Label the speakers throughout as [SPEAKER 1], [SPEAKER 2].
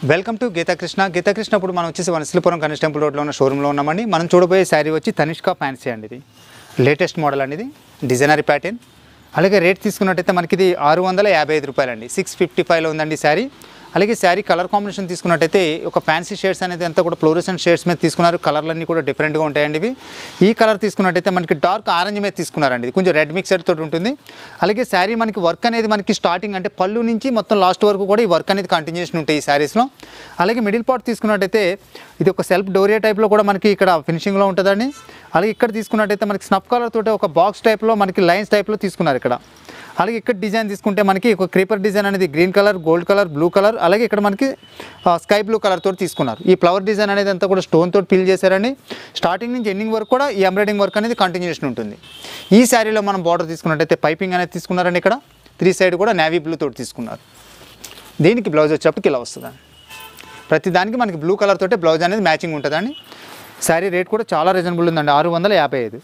[SPEAKER 1] welcome to Geetha Krishna Geetha Krishna ఇప్పుడు మనం వచ్చేసి వనశిలిపురం గణేష్ టెంపుల్ రోడ్లో ఉన్న షోరూంలో ఉన్నామండి మనం చూడబోయే శారీ వచ్చి తనిష్క ఫ్యాన్సీ అండి ఇది లేటెస్ట్ మోడల్ అండి ఇది డిజైనరీ ప్యాటర్న్ అలాగే రేట్ తీసుకున్నట్టయితే మనకి ఇది ఆరు వందల యాభై ఐదు రూపాయలండి సిక్స్ ఫిఫ్టీ ఫైవ్లో ఉందండి ఈ శారీ అలాగే శారీ కలర్ కాంబినేషన్ తీసుకున్నట్టయితే ఒక ఫ్యాన్సీ షేడ్స్ అనేది అంతా కూడా ఫ్లోరెసెంట్ షేడ్స్ మీద తీసుకున్నారు కలర్లన్నీ కూడా డిఫరెంట్గా ఉంటాయండి ఇవి ఈ కలర్ తీసుకున్నట్టయితే మనకి డార్క్ ఆరెంజ్ మీద తీసుకున్నారండి ఇది కొంచెం రెడ్ మిక్సర్ తోటి ఉంటుంది అలాగే శారీ మనకి వర్క్ అనేది మనకి స్టార్టింగ్ అంటే పళ్ళు నుంచి మొత్తం లాస్ట్ వరకు కూడా ఈ వర్క్ అనేది కంటిన్యూషన్ ఉంటాయి ఈ శారీస్లో అలాగే మిడిల్ పార్ట్ తీసుకున్నట్టయితే ఇది ఒక సెల్ఫ్ డోరియా టైప్లో కూడా మనకి ఇక్కడ ఫినిషింగ్లో ఉంటుందండి అలాగే ఇక్కడ తీసుకున్నట్టయితే మనకి స్నఫ్ కలర్ తోటి ఒక బాక్స్ టైప్లో మనకి లైన్స్ టైప్లో తీసుకున్నారు ఇక్కడ అలాగే ఇక్కడ డిజైన్ తీసుకుంటే మనకి ఒక క్రీపర్ డిజైన్ అనేది green colour gold colour blue colour అలాగే ఇక్కడ మనకి స్కై బ్లూ కలర్ తోటి తీసుకున్నారు ఈ ఫ్లవర్ డిజైన్ అనేది అంతా కూడా స్టోన్ తోటి ఫిల్ చేశారండి స్టార్టింగ్ నుంచి ఎండింగ్ వరకు కూడా ఈ ఎంబ్రాయిడింగ్ వర్క్ అనేది కంటిన్యూషన్ ఉంటుంది ఈ శారీలో మనం బార్డర్ తీసుకున్నట్టయితే పైపింగ్ అనేది తీసుకున్నారండి ఇక్కడ త్రీ సైడ్ కూడా నేవీ బ్లూ తోటి తీసుకున్నారు దీనికి బ్లౌజ్ వచ్చేటప్పటికి ఇలా వస్తుందండి ప్రతి దానికి మనకి బ్లూ కలర్ తోటే బ్లౌజ్ అనేది మ్యాచింగ్ ఉంటుందండి శారీ రేట్ కూడా చాలా రీజనబుల్ ఉందండి ఆరు వందల యాభై ఐదు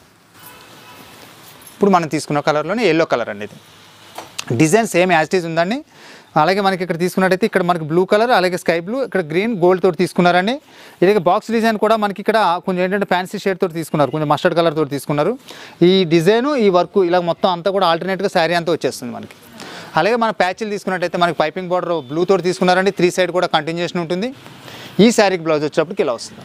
[SPEAKER 1] ఇప్పుడు మనం తీసుకున్న కలర్లోనే ఎల్లో కలర్ అండి ఇది డిజైన్ సేమ్ యాజిటీస్ ఉందండి అలాగే మనకి ఇక్కడ తీసుకున్నట్టయితే ఇక్కడ మనకి బ్లూ కలర్ అలాగే స్కై బ్లూ ఇక్కడ గ్రీన్ గోల్డ్ తోటి తీసుకున్నారండి ఇలాగే బాక్స్ డిజైన్ కూడా మనకి ఇక్కడ కొంచెం ఏంటంటే ఫ్యాన్సీ షేడ్ తోటి తీసుకున్నారు కొంచెం మస్టర్డ్ కలర్ తోటి తీసుకున్నారు ఈ డిజైన్ ఈ వర్క్ ఇలా మొత్తం అంతా కూడా ఆల్టర్నేట్గా శారీ అంతా వచ్చేస్తుంది మనకి అలాగే మన ప్యాచ్లు తీసుకున్నట్టయితే మనకి పైపింగ్ బార్డర్ బ్లూ తోటి తీసుకున్నారండి త్రీ సైడ్ కూడా కంటిన్యూషన్ ఉంటుంది ఈ శారీకి బ్లౌజ్ వచ్చేటప్పటికి ఇలా వస్తుంది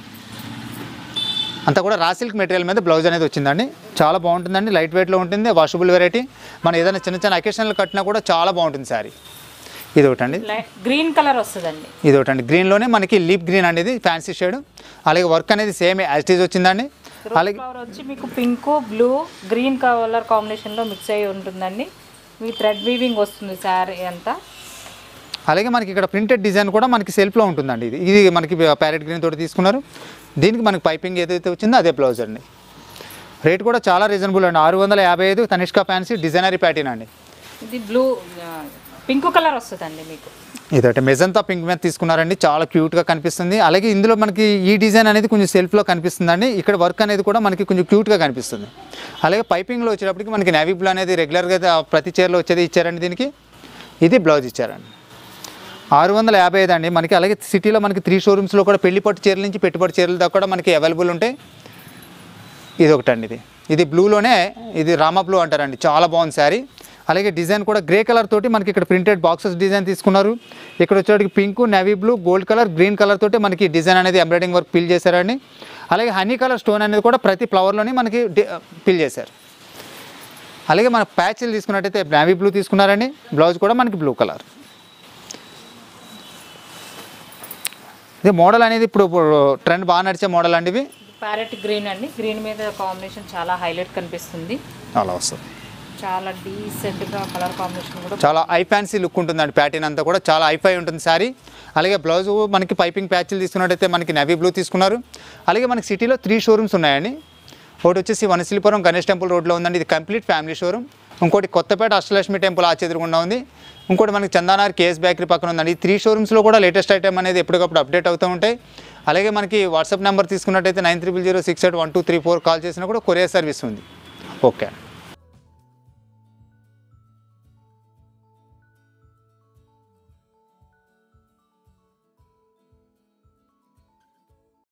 [SPEAKER 1] అంతా కూడా రా సిల్క్ మెటీరియల్ మీద బ్లౌజ్ అనేది వచ్చిందండి చాలా బాగుంటుందండి లైట్ వెయిట్లో ఉంటుంది వాషబుల్ వెరైటీ మనం ఏదైనా చిన్న చిన్న అకేషన్లు కట్టినా కూడా చాలా బాగుంటుంది శారీ ఇది ఒకటండి
[SPEAKER 2] గ్రీన్ కలర్ వస్తుందండి
[SPEAKER 1] ఇది ఒకటండి గ్రీన్లోనే మనకి లీప్ గ్రీన్ అనేది ఫ్యాన్సీ షేడ్ అలాగే వర్క్ అనేది సేమ్ యాజిటీజ్ వచ్చిందండి అలాగే
[SPEAKER 2] ఫ్లవర్ వచ్చి మీకు పింక్ బ్లూ గ్రీన్ కలర్ కాంబినేషన్లో మిక్స్ అయ్యి ఉంటుందండి మీ థ్రెడ్ వీవింగ్ వస్తుంది శారీ అంతా
[SPEAKER 1] అలాగే మనకి ఇక్కడ ప్రింటెడ్ డిజైన్ కూడా మనకి సెల్ఫ్లో ఉంటుందండి ఇది ఇది మనకి ప్యారెట్ గ్రీన్ తోటి తీసుకున్నారు దీనికి మనకి పైపింగ్ ఏదైతే వచ్చిందో అదే బ్లౌజ్ అండి రేట్ కూడా చాలా రీజనబుల్ అండి ఆరు వందల యాభై ఐదు తనిష్కా ఫ్యాన్సీ డిజైనరీ ప్యాటర్న్ అండి
[SPEAKER 2] ఇది బ్లూ పింక్ కలర్ వస్తుందండి మీకు
[SPEAKER 1] ఇదొకటి మెజంతా పింక్ మీద తీసుకున్నారండి చాలా క్యూట్గా కనిపిస్తుంది అలాగే ఇందులో మనకి ఈ డిజైన్ అనేది కొంచెం సెల్ఫ్లో కనిపిస్తుందండి ఇక్కడ వర్క్ అనేది కూడా మనకి కొంచెం క్యూట్గా కనిపిస్తుంది అలాగే పైపింగ్లో వచ్చేటప్పటికి మనకి నేవీ బ్లూ అనేది రెగ్యులర్గా ప్రతి చీరలో వచ్చేది ఇచ్చారండి దీనికి ఇది బ్లౌజ్ ఇచ్చారండి ఆరు వందల యాభై ఐదు అండి మనకి అలాగే సిటీలో మనకి త్రీ షోరూమ్స్లో కూడా పెళ్లి పట్టు చీరల నుంచి పెట్టుబడి చీరల దాకా కూడా మనకి అవైలబుల్ ఉంటాయి ఇది ఒకటండి ఇది ఇది బ్లూలోనే ఇది రామా బ్లూ అంటారండి చాలా బాగుంది శారీ అలాగే డిజైన్ కూడా గ్రే కలర్ తోటి మనకి ఇక్కడ ప్రింటెడ్ బాక్సెస్ డిజైన్ తీసుకున్నారు ఇక్కడ వచ్చేటికి pink navy blue gold colour green colour తోటి మనకి డిజైన్ అనేది ఎంబ్రాయిడింగ్ వర్క్ ఫిల్ చేశారండి అలాగే హనీ కలర్ స్టోన్ అనేది కూడా ప్రతి ఫ్లవర్లోని మనకి ఫిల్ చేశారు అలాగే మన ప్యాచ్లు తీసుకున్నట్టయితే నేవీ బ్లూ తీసుకున్నారండి బ్లౌజ్ కూడా మనకి బ్లూ కలర్ ఇది మోడల్ అనేది ఇప్పుడు ట్రెండ్ బాగా నడిచే మోడల్ అండి ఇవి
[SPEAKER 2] ప్యారెట్ గ్రీన్ అండి గ్రీన్ మీద కాంబినేషన్ చాలా హైలైట్ కనిపిస్తుంది
[SPEAKER 1] అలా వస్తుంది
[SPEAKER 2] చాలా డీసెంట్గా కలర్ కాంబినేషన్ కూడా
[SPEAKER 1] చాలా ఐ ఫ్యాన్సీ లుక్ ఉంటుందండి ప్యాటర్న్ అంతా కూడా చాలా ఐఫై ఉంటుంది శారీ అలాగే బ్లౌజ్ మనకి పైపింగ్ ప్యాచ్లు తీసుకున్నట్టయితే మనకి నవీ బ్లూ తీసుకున్నారు అలాగే మనకి సిటీలో త్రీ షోరూమ్స్ ఉన్నాయండి ఒకటి వచ్చేసి వనశిలిపురం గణేష్ టెంపుల్ రోడ్లో ఉందండి ఇది కంప్లీట్ ఫ్యామిలీ షోరూమ్ ఇంకోటి కొత్తపేట అష్టలక్ష్మి టెంపుల్ ఆ ఎదురుగుండా ఉంది ఇంకోటి మనకి చందానార్ కేఎస్ బేకరీ పక్కన ఉందండి ఈ త్రీ షోరూమ్స్లో కూడా లేటెస్ట్ ఐటమ్ అనేది ఎప్పటికప్పుడు అప్డేట్ అవుతూ ఉంటాయి అలాగే మనకి వాట్సాప్ నెంబర్ తీసుకున్నట్టయితే nine triple zero six eight one two three four call చేసినా కూడా కొరియర్ సర్వీస్ ఉంది ఓకే